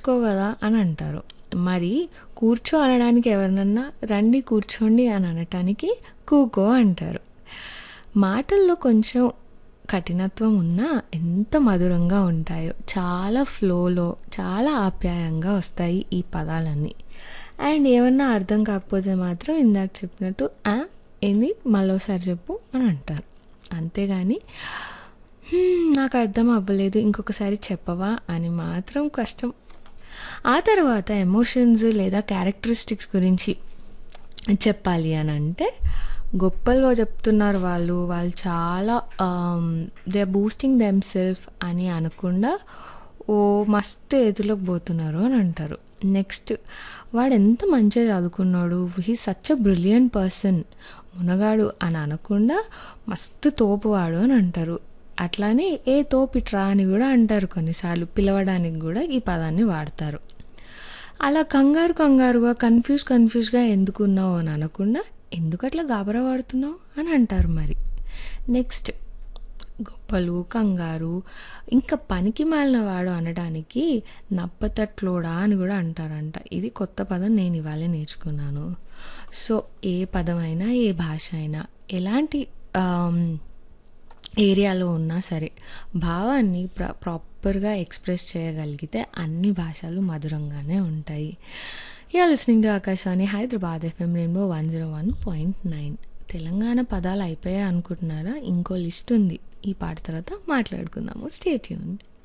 కూర్చో కదా అని అంటారు మరి కూర్చో అనడానికి ఎవరినన్నా రండి కూర్చోండి అని అనటానికి కూకో అంటారు మాటల్లో కొంచెం కఠినత్వం ఉన్నా ఎంత మధురంగా ఉంటాయో చాలా ఫ్లోలో చాలా ఆప్యాయంగా వస్తాయి ఈ పదాలన్నీ అండ్ ఏమన్నా అర్థం కాకపోతే మాత్రం ఇందాక చెప్పినట్టు "ఆ, ఏంది మళ్ళోసారి చెప్పు అని అంటారు అంతేగాని "హ్మ్, నాకు అర్థం అవ్వలేదు ఇంకొకసారి చెప్పవా అని మాత్రం కష్టం ఆ తర్వాత ఎమోషన్స్ లేదా క్యారెక్టరిస్టిక్స్ గురించి చెప్పాలి అని అంటే గొప్పలో చెప్తున్నారు వాళ్ళు వాళ్ళు చాలా they are boosting them self అని అనకుండా ఓ మస్తు ఎదులోకి పోతున్నారు అని అంటారు నెక్స్ట్ వాడు ఎంత మంచిగా చదువుకున్నాడు he such a brilliant person మునగాడు అని అనకుండా మస్తు తోపువాడు అని అంటారు అట్లానే ఏ తోపిట్రా అని కూడా అంటారు కొన్నిసార్లు పిలవడానికి కూడా ఈ పదాన్ని వాడతారు అలా కంగారు కంగారుగా కన్ఫ్యూజ్ కన్ఫ్యూజ్గా ఎందుకున్నావు అని అనకుండా ఎందుకు అట్లా గాబరా పడుతున్నావు అని అంటారు మరి నెక్స్ట్ గొప్పలు కంగారు ఇంకా పనికి మాలిన వాడు అనడానికి నప్పతట్లోడా అని కూడా అంటారంట ఇది కొత్త పదం నేను ఇవాళే నేర్చుకున్నాను సో ఏ పదమైనా ఏ భాష అయినా ఎలాంటి ఆమ్, ఏరియాలో ఉన్నా సరే భావాన్ని ప్ర ప్రాపర్గా ఎక్స్ప్రెస్ చేయగలిగితే అన్ని భాషలు మధురంగానే ఉంటాయి you're listening to Akashvani Hyderabad FM rainbow one zero one point nine Telangana పదాలు అయిపోయాయి అనుకుంటున్నారా ఇంకో లిస్ట్ ఉంది ఈ పాట తర్వాత మాట్లాడుకుందాము స్టేట్ యూన్